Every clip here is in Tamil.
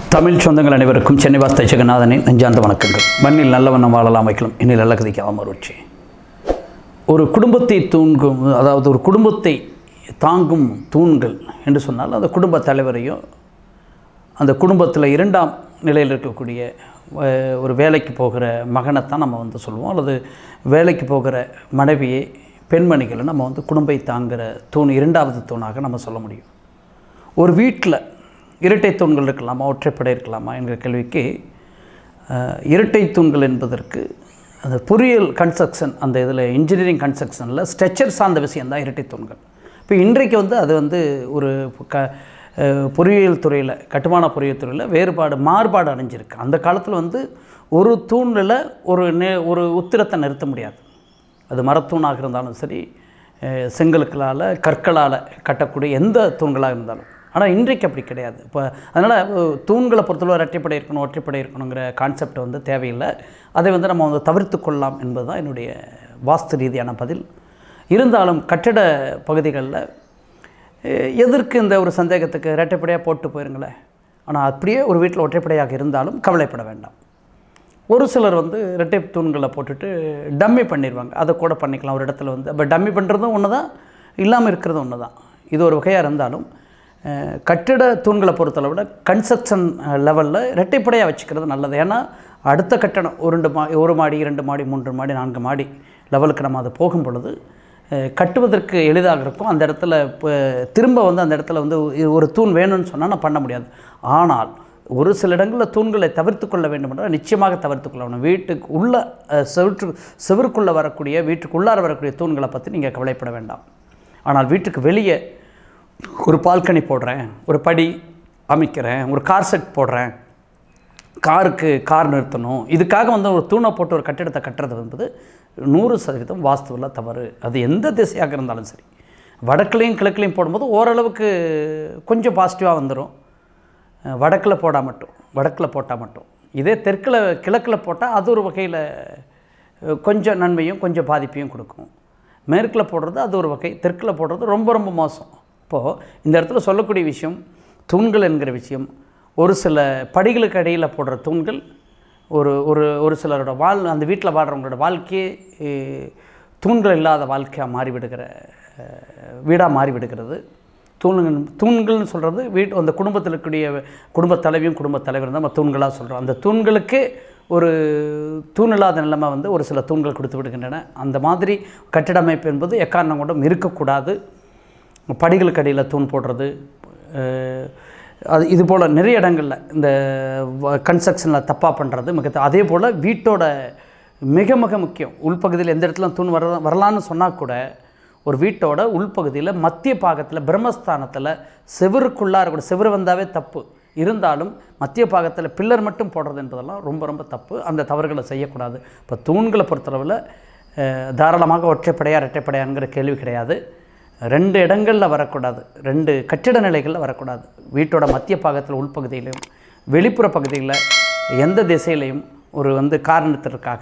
தமிழ் சொந்தங்கள் அனைவருக்கும் சென்னை வாஸ்தை ஜெகநாதனின் நெஞ்சார்ந்த வணக்கங்கள் மண்ணில் நல்லவண்ணம் வாழலாம் வைக்கலாம் இன்னில் நல்ல கதைக்கு அமர்ச்சி ஒரு குடும்பத்தை தூங்கும் அதாவது ஒரு குடும்பத்தை தாங்கும் தூண்கள் என்று சொன்னால் அந்த குடும்ப தலைவரையும் அந்த குடும்பத்தில் இரண்டாம் நிலையில் இருக்கக்கூடிய அஹ், ஒரு வேலைக்கு போகிற மகனைத்தான் நம்ம வந்து சொல்லுவோம் அல்லது வேலைக்கு போகிற மனைவியை பெண்மணிகளை நம்ம வந்து குடும்பை தாங்குகிற தூண் இரண்டாவது தூணாக நம்ம சொல்ல முடியும் ஒரு வீட்டில் இரட்டை தூண்கள் இருக்கலாமா ஒற்றைப்படை இருக்கலாமா என்கிற கேள்விக்கு அஹ், இரட்டை தூண்கள் என்பதற்கு அந்த பொறியியல் கன்ஸ்ட்ரக்ஷன் அந்த இதில் இன்ஜினியரிங் கன்ஸ்ட்ரக்ஷனில் ஸ்ட்ரெச்சர் சார்ந்த விஷயந்தான் இரட்டை தூண்கள் இப்போ இன்றைக்கு வந்து அது வந்து ஒரு க அஹ், பொறியியல் துறையில் கட்டுமான பொறியியல் துறையில் வேறுபாடு மாறுபாடு அடைஞ்சிருக்கு அந்த காலத்தில் வந்து ஒரு தூணில் ஒரு நே ஒரு உத்திரத்தை நிறுத்த முடியாது அது மரத்தூணாக இருந்தாலும் சரி அஹ், செங்கற்களால் கற்களால் கட்டக்கூடிய எந்த தூண்களாக இருந்தாலும் ஆனால் இன்றைக்கு அப்படி கிடையாது இப்போ அதனால் தூண்களை பொறுத்தளவு இரட்டைப்படை இருக்கணும் ஒற்றைப்படை இருக்கணுங்கிற கான்செப்ட் வந்து தேவையில்லை அதை வந்து நம்ம வந்து தவிர்த்து கொள்ளலாம் என்பது தான் என்னுடைய வாஸ்து ரீதியான பதில் இருந்தாலும் கட்டிட பகுதிகளில் அஹ், எதற்கு இந்த ஒரு சந்தேகத்துக்கு இரட்டைப்படையாக போட்டு போயிருங்களேன் ஆனால் அப்படியே ஒரு வீட்டில் ஒற்றைப்படையாக இருந்தாலும் கவலைப்பட வேண்டாம் ஒரு சிலர் வந்து இரட்டை தூண்களை போட்டுட்டு டம்மி பண்ணிடுவாங்க அதை கூட பண்ணிக்கலாம் ஒரு இடத்துல வந்து அப்போ டம்மி பண்ணுறதும் ஒன்று தான் இல்லாமல் இருக்கிறதும் ஒன்று தான் இது ஒரு வகையாக இருந்தாலும் அஹ், கட்டிட தூண்களை பொறுத்தளவில் கன்ஸ்ட்ரக்ஷன் லெவலில் இரட்டைப்படையாக வச்சுக்கிறது நல்லது ஏன்னா அடுத்த கட்டணம் ஒரு ரெண்டு மா ஒரு மாடி இரண்டு மாடி மூன்று மாடி நான்கு மாடி லெவலுக்கு நம்ம அது போகும் பொழுது அஹ், கட்டுவதற்கு எளிதாக இருக்கும் அந்த இடத்துல இப்போ திரும்ப வந்து அந்த இடத்துல வந்து ஒரு தூண் வேணும்னு சொன்னால் நான் பண்ண முடியாது ஆனால் ஒரு சில இடங்களில் தூண்களை தவிர்த்து கொள்ள வேண்டும் என்றால் நிச்சயமாக தவிர்த்து கொள்ள வேணும் வீட்டுக்கு உள்ள அஹ், செவுற்று செவருக்குள்ளே வரக்கூடிய வீட்டுக்குள்ளார வரக்கூடிய தூண்களை பற்றி நீங்கள் கவலைப்பட வேண்டாம் ஆனால் வீட்டுக்கு வெளியே ஒரு பால்கனி போடுறேன் ஒரு படி அமைக்கிறேன் ஒரு கார் செட் போடுறேன் காருக்கு கார் நிறுத்தணும் இதுக்காக வந்து ஒரு தூணை போட்டு ஒரு கட்டிடத்தை கட்டுறது என்பது நூறு சதவீதம் வாஸ்துவில் தவறு அது எந்த திசையாக இருந்தாலும் சரி வடக்குலேயும் கிழக்குலேயும் போடும்போது ஓரளவுக்கு கொஞ்சம் பாசிட்டிவாக வந்துடும் வடக்கில் போடால் மட்டும் வடக்கில் போட்டால் மட்டும் இதே தெற்கில் கிழக்கில் போட்டால் அது ஒரு வகையில் கொஞ்சம் நன்மையும் கொஞ்சம் பாதிப்பையும் கொடுக்கும் மேற்கில் போடுறது அது ஒரு வகை தெற்கில் போடுறது ரொம்ப ரொம்ப மோசம் இப்போது இந்த இடத்துல சொல்லக்கூடிய விஷயம் தூண்கள் என்கிற விஷயம் ஒரு சில படிகளுக்கு இடையில் போடுற தூண்கள் ஒரு ஒரு ஒரு சிலரோட வாழ் அந்த வீட்டில் வாழ்கிறவங்களோட வாழ்க்கையே அஹ், தூண்கள் இல்லாத வாழ்க்கையாக மாறிவிடுகிற அஹ், வீடாக மாறிவிடுகிறது தூண்கள் தூண்கள்னு சொல்கிறது வீட்டு அந்த குடும்பத்தில் இருக்கக்கூடிய குடும்பத் தலைவியும் குடும்பத் தலைவர் தான் நம்ம தூண்களாக சொல்கிறோம் அந்த தூண்களுக்கு ஒரு தூண் இல்லாத நிலைமை வந்து ஒரு சில தூண்கள் கொடுத்து விடுகின்றன அந்த மாதிரி கட்டிட அமைப்பு என்பது எக்காரணம் கொண்டும் இருக்கக்கூடாது படிகளுக்கு அடியில் தூண் போடுறது அஹ், அது இது போல் நிறைய இடங்களில் இந்த கன்ஸ்ட்ரக்ஷனில் தப்பாக பண்ணுறது மிக த- அதே போல் வீட்டோட மிக மிக முக்கியம் உள்பகுதியில் எந்த இடத்துல தூண் வர வரலான்னு சொன்னால் கூட ஒரு வீட்டோட உள்பகுதியில் மத்திய பாகத்தில் பிரம்மஸ்தானத்தில் செவருக்குள்ளார கூட செவரு வந்தாவே தப்பு இருந்தாலும் மத்திய பாகத்தில் பில்லர் மட்டும் போடுறது என்பதெல்லாம் ரொம்ப ரொம்ப தப்பு அந்த தவறுகளை செய்யக்கூடாது இப்போ தூண்களை பொறுத்தளவில் அஹ், தாராளமாக ஒற்றைப்படையா இரட்டைப்படையாங்கிற கேள்வி கிடையாது ரெண்டு இடங்களில் வரக்கூடாது ரெண்டு கட்டிட நிலைகளில் வரக்கூடாது வீட்டோட மத்திய பாகத்தில் உள்பகுதியிலையும் வெளிப்புற பகுதியில் எந்த திசையிலையும் ஒரு வந்து காரணத்திற்காக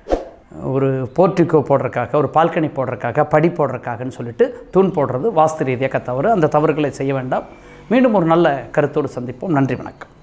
ஒரு போர்ட்டிக்கோ போடுறதுக்காக ஒரு பால்கனி போடுறதுக்காக படி போடுறதுக்காகன்னு சொல்லிட்டு தூண் போடுறது வாஸ்து ரீதியாக தவறு அந்த தவறுகளை செய்ய வேண்டாம் மீண்டும் ஒரு நல்ல கருத்தோடு சந்திப்போம் நன்றி வணக்கம்